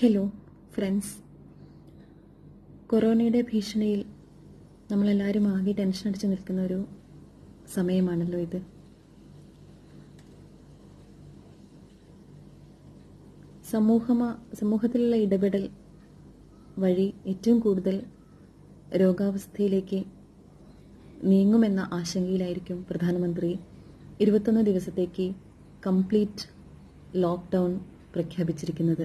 hello friends കൊറോണയുടെ ഭീഷണിയിൽ നമ്മളെല്ലാവരും ആകെ ടെൻഷൻ അടിച്ച് നിൽക്കുന്ന ഒരു സമയമാണല്ലോ ഇത് സമൂഹമ സമൂഹത്തിലുള്ള ഇടപെടൽ വഴി ഏറ്റവും കൂടുതൽ രോഗാവസ്ഥയിലേക്ക് നീങ്ങുമെന്ന ആശങ്കയിലായിരിക്കും പ്രധാനമന്ത്രി ഇരുപത്തൊന്ന് ദിവസത്തേക്ക് കംപ്ലീറ്റ് ലോക്ക്ഡൗൺ പ്രഖ്യാപിച്ചിരിക്കുന്നത്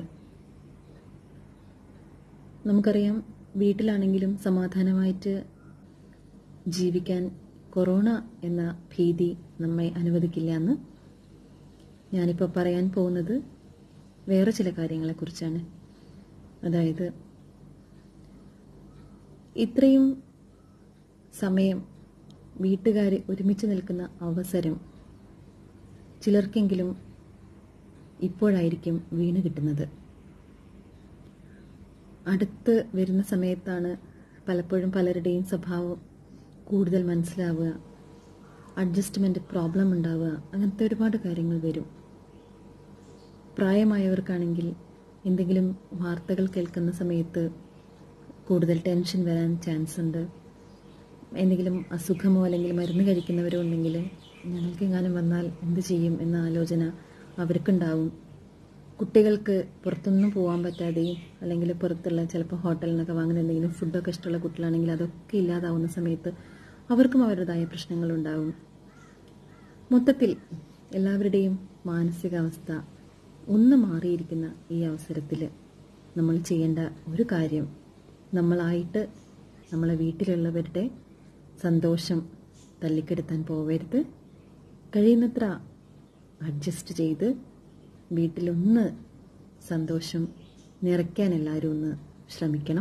നമുക്കറിയാം വീട്ടിലാണെങ്കിലും സമാധാനമായിട്ട് ജീവിക്കാൻ കൊറോണ എന്ന ഭീതി നമ്മെ അനുവദിക്കില്ല എന്ന് ഞാനിപ്പോൾ പറയാൻ പോകുന്നത് വേറെ ചില കാര്യങ്ങളെക്കുറിച്ചാണ് അതായത് ഇത്രയും സമയം വീട്ടുകാർ ഒരുമിച്ച് നിൽക്കുന്ന അവസരം ചിലർക്കെങ്കിലും ഇപ്പോഴായിരിക്കും വീണ് കിട്ടുന്നത് അടുത്ത് വരുന്ന സമയത്താണ് പലപ്പോഴും പലരുടെയും സ്വഭാവം കൂടുതൽ മനസ്സിലാവുക അഡ്ജസ്റ്റ്മെൻറ്റ് പ്രോബ്ലം ഉണ്ടാവുക അങ്ങനത്തെ ഒരുപാട് കാര്യങ്ങൾ വരും പ്രായമായവർക്കാണെങ്കിൽ എന്തെങ്കിലും വാർത്തകൾ കേൾക്കുന്ന സമയത്ത് കൂടുതൽ ടെൻഷൻ വരാൻ ചാൻസ് ഉണ്ട് എന്തെങ്കിലും അസുഖമോ അല്ലെങ്കിൽ മരുന്ന് കഴിക്കുന്നവരോ ഉണ്ടെങ്കിൽ ഞങ്ങൾക്ക് എങ്ങാനും വന്നാൽ എന്ത് ചെയ്യും എന്ന ആലോചന അവർക്കുണ്ടാവും കുട്ടികൾക്ക് പുറത്തൊന്നും പോകാൻ പറ്റാതെയും അല്ലെങ്കിൽ പുറത്തുള്ള ചിലപ്പോൾ ഹോട്ടലിൽ നിന്നൊക്കെ വാങ്ങുന്ന എന്തെങ്കിലും ഫുഡൊക്കെ ഇഷ്ടമുള്ള കുട്ടികളാണെങ്കിൽ അതൊക്കെ ഇല്ലാതാവുന്ന സമയത്ത് അവർക്കും അവരുടേതായ പ്രശ്നങ്ങളുണ്ടാവും മൊത്തത്തിൽ എല്ലാവരുടെയും മാനസികാവസ്ഥ ഒന്ന് മാറിയിരിക്കുന്ന ഈ അവസരത്തിൽ നമ്മൾ ചെയ്യേണ്ട ഒരു കാര്യം നമ്മളായിട്ട് നമ്മളെ വീട്ടിലുള്ളവരുടെ സന്തോഷം തല്ലിക്കെടുത്താൻ പോവരുത് കഴിയുന്നത്ര അഡ്ജസ്റ്റ് ചെയ്ത് വീട്ടിലൊന്ന് സന്തോഷം നിറയ്ക്കാൻ എല്ലാവരും ഒന്ന് ശ്രമിക്കണം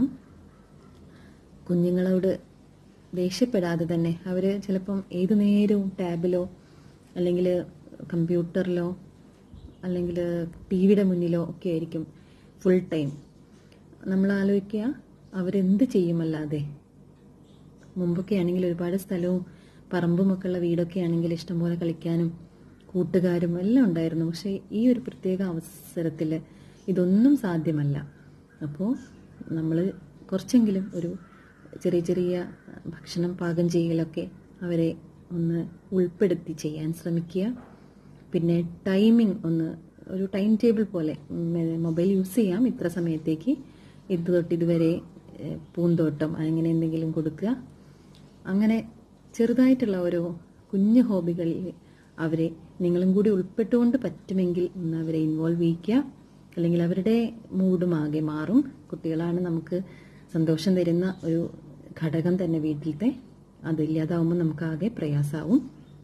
കുഞ്ഞുങ്ങളോട് ദേഷ്യപ്പെടാതെ തന്നെ അവർ ചിലപ്പം ഏതു നേരവും ടാബിലോ അല്ലെങ്കിൽ കമ്പ്യൂട്ടറിലോ അല്ലെങ്കിൽ ടി വിയുടെ മുന്നിലോ ഒക്കെ ആയിരിക്കും ഫുൾ ടൈം നമ്മൾ ആലോചിക്കുക അവരെന്ത് ചെയ്യുമല്ലാതെ മുമ്പൊക്കെ ആണെങ്കിൽ ഒരുപാട് സ്ഥലവും പറമ്പുമൊക്കെ ഉള്ള വീടൊക്കെ ആണെങ്കിൽ ഇഷ്ടംപോലെ കളിക്കാനും കൂട്ടുകാരും എല്ലാം ഉണ്ടായിരുന്നു പക്ഷേ ഈ ഒരു പ്രത്യേക അവസരത്തിൽ ഇതൊന്നും സാധ്യമല്ല അപ്പോൾ നമ്മൾ കുറച്ചെങ്കിലും ഒരു ചെറിയ ചെറിയ ഭക്ഷണം പാകം ചെയ്യലൊക്കെ അവരെ ഒന്ന് ഉൾപ്പെടുത്തി ചെയ്യാൻ ശ്രമിക്കുക പിന്നെ ടൈമിംഗ് ഒന്ന് ഒരു ടൈം ടേബിൾ പോലെ മൊബൈൽ യൂസ് ചെയ്യാം ഇത്ര സമയത്തേക്ക് ഇത് തൊട്ട് ഇതുവരെ ഏഹ്, പൂന്തോട്ടം അങ്ങനെ എന്തെങ്കിലും കൊടുക്കുക അങ്ങനെ ചെറുതായിട്ടുള്ള ഓരോ കുഞ്ഞു ഹോബികളിൽ അവരെ നിങ്ങളും കൂടി ഉൾപ്പെട്ടുകൊണ്ട് പറ്റുമെങ്കിൽ ഒന്ന് അവരെ ഇൻവോൾവ് ചെയ്യിക്കുക അല്ലെങ്കിൽ അവരുടെ മൂഡും ആകെ മാറും കുട്ടികളാണ് നമുക്ക് സന്തോഷം തരുന്ന ഒരു ഘടകം തന്നെ വീട്ടിലത്തെ അതില്ലാതാവുമ്പോൾ നമുക്ക് ആകെ പ്രയാസമാവും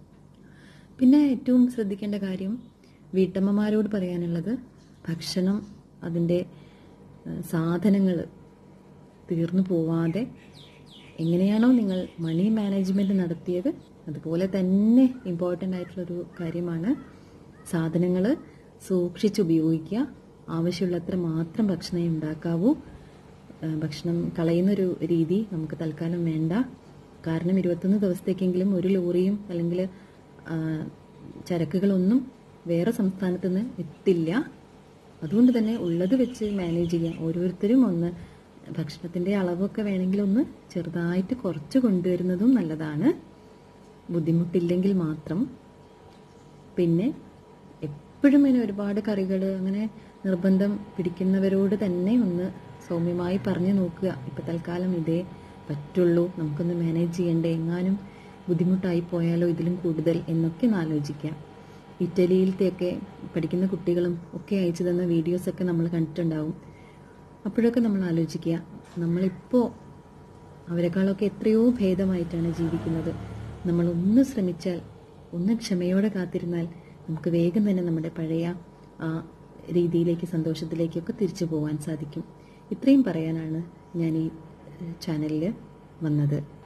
പിന്നെ ഏറ്റവും ശ്രദ്ധിക്കേണ്ട കാര്യം വീട്ടമ്മമാരോട് പറയാനുള്ളത് ഭക്ഷണം അതിൻ്റെ സാധനങ്ങൾ തീർന്നു പോവാതെ എങ്ങനെയാണോ നിങ്ങൾ മണി മാനേജ്മെൻറ്റ് നടത്തിയത് അതുപോലെ തന്നെ ഇമ്പോർട്ടൻ്റ് ആയിട്ടുള്ളൊരു കാര്യമാണ് സാധനങ്ങൾ സൂക്ഷിച്ചുപയോഗിക്കുക ആവശ്യമുള്ളത്ര മാത്രം ഭക്ഷണമേ ഉണ്ടാക്കാവൂ ആ, ഭക്ഷണം കളയുന്നൊരു രീതി നമുക്ക് തൽക്കാലം വേണ്ട കാരണം ഇരുപത്തൊന്ന് ദിവസത്തേക്കെങ്കിലും ഒരു ലോറിയും അല്ലെങ്കിൽ ആ, ചരക്കുകളൊന്നും വേറെ സംസ്ഥാനത്ത് നിന്ന് എത്തില്ല അതുകൊണ്ട് തന്നെ ഉള്ളത് വെച്ച് മാനേജ് ചെയ്യാം ഓരോരുത്തരും ഒന്ന് ഭക്ഷണത്തിന്റെ അളവൊക്കെ വേണമെങ്കിൽ ഒന്ന് ചെറുതായിട്ട് കുറച്ച് കൊണ്ടുവരുന്നതും നല്ലതാണ് ബുദ്ധിമുട്ടില്ലെങ്കിൽ മാത്രം പിന്നെ എപ്പോഴും ഇങ്ങനെ ഒരുപാട് കറികൾ അങ്ങനെ നിർബന്ധം പിടിക്കുന്നവരോട് തന്നെ ഒന്ന് സൗമ്യമായി പറഞ്ഞു നോക്കുക ഇപ്പം തൽക്കാലം ഇതേ പറ്റുള്ളൂ നമുക്കൊന്ന് മാനേജ് ചെയ്യണ്ടേ എങ്ങാനും ബുദ്ധിമുട്ടായി പോയാലോ ഇതിലും കൂടുതൽ എന്നൊക്കെ ഒന്ന് ആലോചിക്കാം ഇറ്റലിയിലത്തെയൊക്കെ പഠിക്കുന്ന കുട്ടികളും ഒക്കെ അയച്ചു തന്ന വീഡിയോസൊക്കെ നമ്മൾ കണ്ടിട്ടുണ്ടാവും അപ്പോഴൊക്കെ നമ്മൾ ആലോചിക്കുക നമ്മളിപ്പോൾ അവരെക്കാളൊക്കെ എത്രയോ ഭേദമായിട്ടാണ് ജീവിക്കുന്നത് നമ്മൾ ഒന്ന് ശ്രമിച്ചാൽ ഒന്ന് ക്ഷമയോടെ കാത്തിരുന്നാൽ നമുക്ക് വേഗം തന്നെ നമ്മുടെ പഴയ ആ രീതിയിലേക്ക് സന്തോഷത്തിലേക്കൊക്കെ തിരിച്ചു പോകാൻ സാധിക്കും ഇത്രയും പറയാനാണ് ഞാൻ ഈ ചാനലിൽ വന്നത്